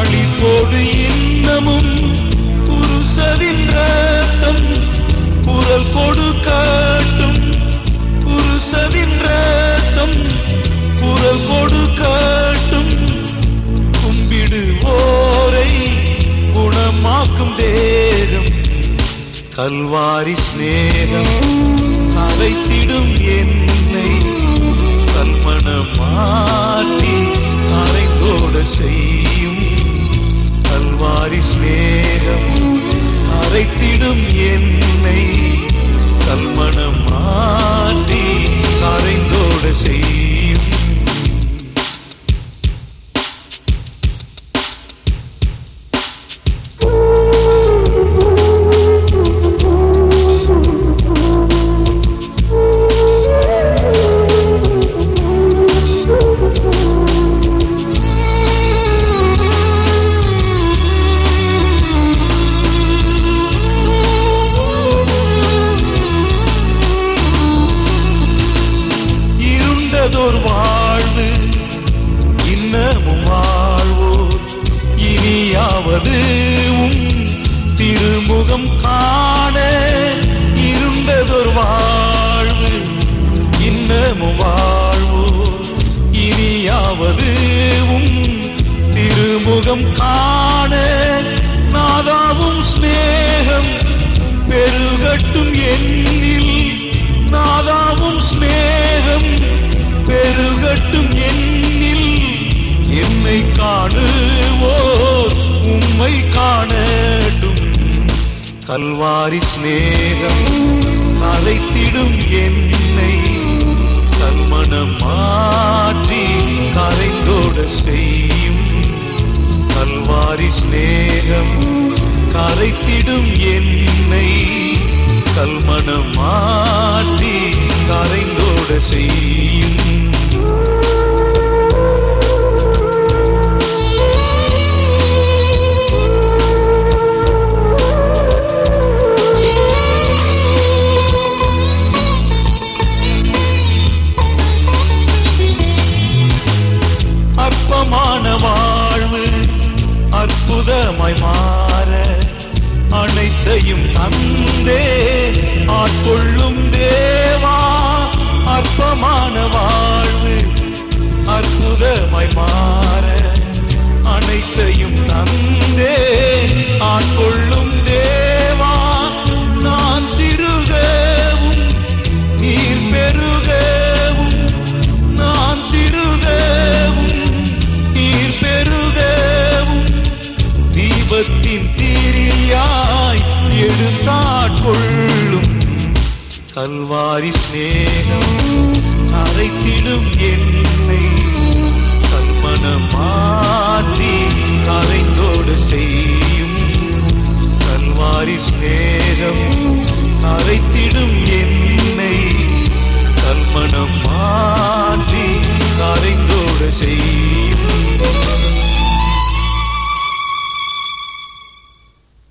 களிப்போடு இன்னமும் புருஷரின் ரத்தம் குரல் கொடுக்கட்டும் புருஷரின் ரத்தம் குரல் கொடுக்கட்டும் கும்பிடுவோரை குணமாக்கும் தேகம் கல்வாரி சிநேகம் அழைத்திடும் என்னை கல்மணம் மாற்றி அரைந்தோட செய்யும் கல்வாரி சிநேகம் அரைத்திடும் என்னை கல்மணம் மாற்றி அரைந்தோட செய்யும் இருண்டதோர் வாழ்வு இன்னமும் வாழ்வோர் இனியாவது உம் திருமுகம் காண இருண்டதோர் வாழ்வு இன்னமும் வாழ்வோர் இனியாவது உம் திருமுகம் காண நாதாவும் சிநேகம் பெருகட்டும் என்னில் நாதாவும் சிநேகம் பெருகட்டும் என்னில் என்னை காணுவோர் உம்மை காணட்டும் கல்வாரி சிநேகம் கலைத்திடும் என்னை கல்மணம் மாற்றி கரைந்தோட செய்யும் கல்வாரி சிநேகம் கரைத்திடும் என்னை கல்மணம் மாற்றி கரைந்தோட செய்யும் அற்பமான வாழ்வு அற்புதமாய் மாற அனைத்தையும் தந்தே ஆட்கொள்ளும் தேவா அற்பமான வாழ்வு அற்புதமாய் மாற அனைத்தையும் தந்தே ஆட்கொள்ளும் தேவா நான் சிறுகவும் நீர் பெருகவும் நான் சிறுகவும் நீர் பெருகவும் தீபத்தின் தீரியாய் எடுத்தாட்கொள்ளும் கல்வாரி சிநேகம் அரைத்திடும் என்னை கல்மணம் மாற்றி கரைந்தோடு செய்